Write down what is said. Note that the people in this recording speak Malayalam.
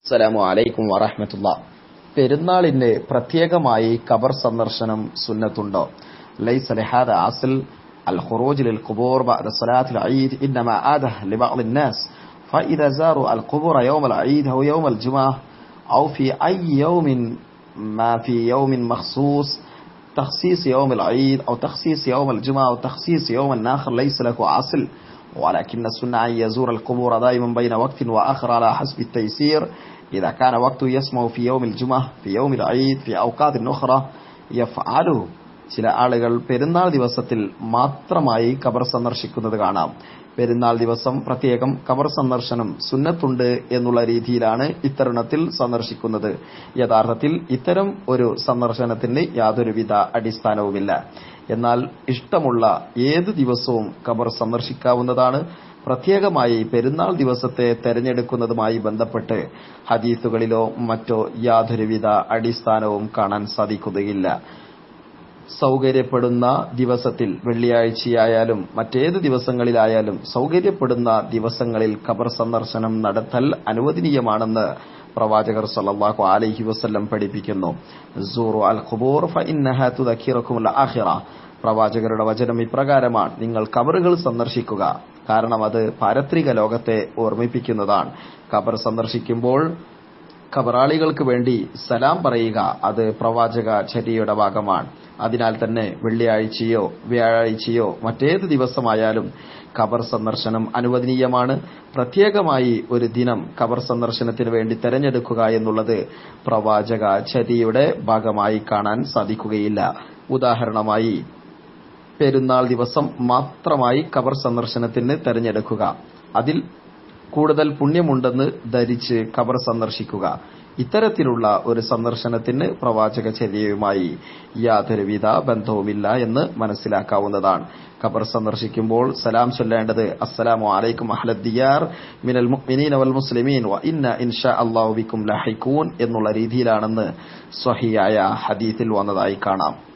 അസ്സലാമു അലൈക്കും വറഹ്മത്തുള്ള പെരുന്നാളിന് പ്രത്യേകമായി ഖബർ സന്ദർശനം സുന്നത്തുണ്ടോ ലൈസ ലഹാദ അസ്ൽ الخروج للقبور بعد صلاة العيد إنما عادة لبعض الناس فإذا زاروا القبور يوم العيد أو يوم الجمعة أو في أي يوم ما في يوم مخصوص تخصيص يوم العيد أو تخصيص يوم الجمعة أو تخصيص يوم آخر ليس له أصل ولكن السنة أن يزور القبور دائما بين وقت وآخر على حسب التيسير إذا كان وقت يسمع في يوم الجمعة في يوم العيد في أوقات أخرى يفعله ചില ആളുകൾ പെരുന്നാൾ ദിവസത്തിൽ മാത്രമായി ഖബർ സന്ദർശിക്കുന്നത് കാണാം പെരുന്നാൾ ദിവസം പ്രത്യേകം ഖബർ സന്ദർശനം സുന്നത്തുണ്ട് എന്നുള്ള രീതിയിലാണ് ഇത്തരുണത്തിൽ സന്ദർശിക്കുന്നത് യഥാർത്ഥത്തിൽ ഇത്തരം ഒരു സന്ദർശനത്തിന് യാതൊരുവിധ അടിസ്ഥാനവുമില്ല എന്നാൽ ഇഷ്ടമുള്ള ഏത് ദിവസവും ഖബർ സന്ദർശിക്കാവുന്നതാണ് പ്രത്യേകമായി പെരുന്നാൾ ദിവസത്തെ തെരഞ്ഞെടുക്കുന്നതുമായി ബന്ധപ്പെട്ട് ഹദീസുകളിലോ മറ്റോ യാതൊരുവിധ അടിസ്ഥാനവും കാണാൻ സാധിക്കുകയില്ല സൗകര്യപ്പെടുന്ന ദിവസത്തിൽ വെള്ളിയാഴ്ചയായാലും മറ്റേത് ദിവസങ്ങളിലായാലും സൗകര്യപ്പെടുന്ന ദിവസങ്ങളിൽ ഖബർ സന്ദർശനം നടത്തൽ അനുവദനീയമാണെന്ന് പ്രവാചകർ സല്ലല്ലാഹു അലൈഹി വസല്ലം പഠിപ്പിക്കുന്നു സൂറു അൽ ഖുബൂർ ഫഇന്നഹാ തുദക്കിറക്കും ആഖിറ പ്രവാചകരുടെ വചനം ഇപ്രകാരമാണ് നിങ്ങൾ കബറുകൾ സന്ദർശിക്കുക കാരണം അത് പാരത്രിക ലോകത്തെ ഓർമ്മിപ്പിക്കുന്നതാണ് ഖബർ സന്ദർശിക്കുമ്പോൾ ഖബറാളികൾക്ക് വേണ്ടി സലാം പറയുക അത് പ്രവാചക ചര്യയുടെ ഭാഗമാണ് അതിനാൽ തന്നെ വെള്ളിയാഴ്ചയോ വ്യാഴാഴ്ചയോ മറ്റേത് ദിവസമായാലും ഖബർ സന്ദർശനം അനുവദനീയമാണ് പ്രത്യേകമായി ഒരു ദിനം ഖബർ സന്ദർശനത്തിന് വേണ്ടി തെരഞ്ഞെടുക്കുക എന്നുള്ളത് പ്രവാചക ചര്യയുടെ ഭാഗമായി കാണാൻ സാധിക്കുകയില്ല ഉദാഹരണമായി പെരുന്നാൾ ദിവസം മാത്രമായി ഖബർ സന്ദർശനത്തിന് തെരഞ്ഞെടുക്കുക അതിൽ കൂടുതൽ പുണ്യമുണ്ടെന്ന് ധരിച്ച് ഖബർ സന്ദർശിക്കുക ഇത്തരത്തിലുള്ള ഒരു സന്ദർശനത്തിന് പ്രവാചക ചര്യയുമായി യാതൊരുവിധ ബന്ധവുമില്ല എന്ന് മനസ്സിലാക്കാവുന്നതാണ് ഖബർ സന്ദർശിക്കുമ്പോൾ സലാം ചൊല്ലേണ്ടത് അസ്സലാമു അലൈക്കും അഹ്ലദ്ദിയാർ മിനൽ മുഅ്മിനീന വൽ മുസ്ലിമീൻ വ ഇന്ന ഇൻഷാ അല്ലാഹു ബിക്കും ലഹിഖൂൻ എന്നുള്ള രീതിയിലാണെന്ന് സ്വഹിയായ ഹദീസിൽ വന്നതായി കാണാം